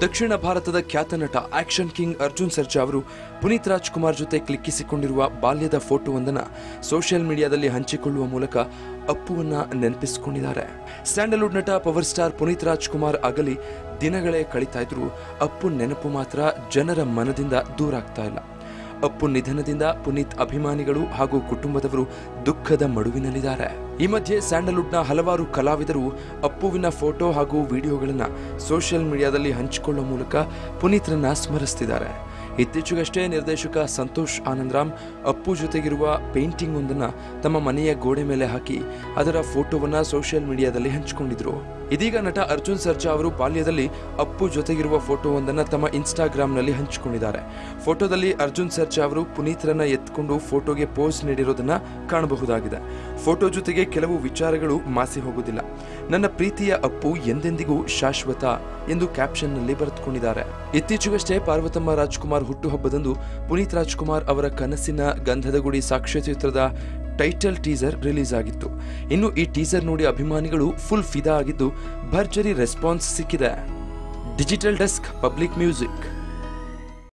ದಕ್ಷಿಣ ಭಾರತದ ಖ್ಯಾತ ನಟ ಆಕ್ಷನ್ ಕಿಂಗ್ ಅರ್ಜುನ್ ಸರ್ಜಾ ಅವರು ಪುನೀತ್ ರಾಜ್ಕುಮಾರ್ ಜೊತೆ ಕ್ಲಿಕ್ಕಿಸಿಕೊಂಡಿರುವ ಬಾಲ್ಯದ ಫೋಟೋವೊಂದನ್ನ ಸೋಷಿಯಲ್ ಮೀಡಿಯಾದಲ್ಲಿ ಹಂಚಿಕೊಳ್ಳುವ ಮೂಲಕ ಅಪ್ಪುವನ್ನ ನೆನಪಿಸಿಕೊಂಡಿದ್ದಾರೆ ಸ್ಯಾಂಡಲ್ವುಡ್ ನಟ ಪವರ್ ಸ್ಟಾರ್ ಪುನೀತ್ ರಾಜ್ಕುಮಾರ್ ಅಗಲಿ ದಿನಗಳೇ ಕಳೀತಾ ಇದ್ರು ಅಪ್ಪು ನೆನಪು ಮಾತ್ರ ಜನರ ಮನದಿಂದ ದೂರ ಆಗ್ತಾ ಇಲ್ಲ ಅಪ್ಪು ನಿಧನದಿಂದ ಪುನೀತ್ ಅಭಿಮಾನಿಗಳು ಹಾಗೂ ಕುಟುಂಬದವರು ದುಃಖದ ಮಡುವಿನಲ್ಲಿದ್ದಾರೆ ಈ ಮಧ್ಯೆ ಸ್ಯಾಂಡಲ್ವುಡ್ನ ಹಲವಾರು ಕಲಾವಿದರು ಅಪ್ಪುವಿನ ಫೋಟೋ ಹಾಗೂ ವಿಡಿಯೋಗಳನ್ನ ಸೋಷಿಯಲ್ ಮೀಡಿಯಾದಲ್ಲಿ ಹಂಚಿಕೊಳ್ಳುವ ಮೂಲಕ ಪುನೀತ್ರನ್ನ ಸ್ಮರಿಸ್ತಿದ್ದಾರೆ ಇತ್ತೀಚೆಗಷ್ಟೇ ನಿರ್ದೇಶಕ ಸಂತೋಷ್ ಆನಂದ್ರಾಮ್ ಅಪ್ಪು ಜೊತೆಗಿರುವ ಪೇಂಟಿಂಗ್ ಒಂದನ್ನ ತಮ್ಮ ಮನೆಯ ಗೋಡೆ ಮೇಲೆ ಹಾಕಿ ಅದರ ಫೋಟೋವನ್ನ ಸೋಷಿಯಲ್ ಮೀಡಿಯಾದಲ್ಲಿ ಹಂಚಿಕೊಂಡಿದ್ರು ಇದೀಗ ನಟ ಅರ್ಜುನ್ ಸರ್ಜಾ ಅವರು ಬಾಲ್ಯದಲ್ಲಿ ಅಪ್ಪು ಜೊತೆಗಿರುವ ಫೋಟೋವೊಂದನ್ನ ತಮ್ಮ ಇನ್ಸ್ಟಾಗ್ರಾಂನಲ್ಲಿ ಹಂಚಿಕೊಂಡಿದ್ದಾರೆ ಫೋಟೋದಲ್ಲಿ ಅರ್ಜುನ್ ಸರ್ಜಾ ಅವರು ಪುನೀತ್ರನ್ನ ಎತ್ಕೊಂಡು ಫೋಟೋಗೆ ಪೋಸ್ ನೀಡಿರೋದನ್ನ ಕಾಣಬಹುದಾಗಿದೆ ಫೋಟೋ ಜೊತೆಗೆ ಕೆಲವು ವಿಚಾರಗಳು ಮಾಸಿ ಹೋಗುವುದಿಲ್ಲ ನನ್ನ ಪ್ರೀತಿಯ ಅಪ್ಪು ಎಂದೆಂದಿಗೂ ಶಾಶ್ವತ ಎಂದು ಕ್ಯಾಪ್ಷನ್ನಲ್ಲಿ ಬರೆದುಕೊಂಡಿದ್ದಾರೆ ಇತ್ತೀಚೆಗಷ್ಟೇ ಪಾರ್ವತಮ್ಮ ರಾಜ್ಕುಮಾರ್ ಹುಟ್ಟುಹಬ್ಬದಂದು ಪುನೀತ್ ರಾಜ್ಕುಮಾರ್ ಅವರ ಕನಸಿನ ಗಂಧದ ಗುಡಿ ಸಾಕ್ಷ್ಯಚಿತ್ರದ ಟೈಟಲ್ ಟೀಸರ್ ರಿಲೀಸ್ ಆಗಿತ್ತು ಇನ್ನು ಈ ಟೀಸರ್ ನೋಡಿ ಅಭಿಮಾನಿಗಳು ಫುಲ್ ಫಿದಾ ಆಗಿದ್ದು ಭರ್ಜರಿ ರೆಸ್ಪಾನ್ಸ್ ಸಿಕ್ಕಿದೆ ಡಿಜಿಟಲ್ ಡೆಸ್ಕ್ ಪಬ್ಲಿಕ್ ಮ್ಯೂಸಿಕ್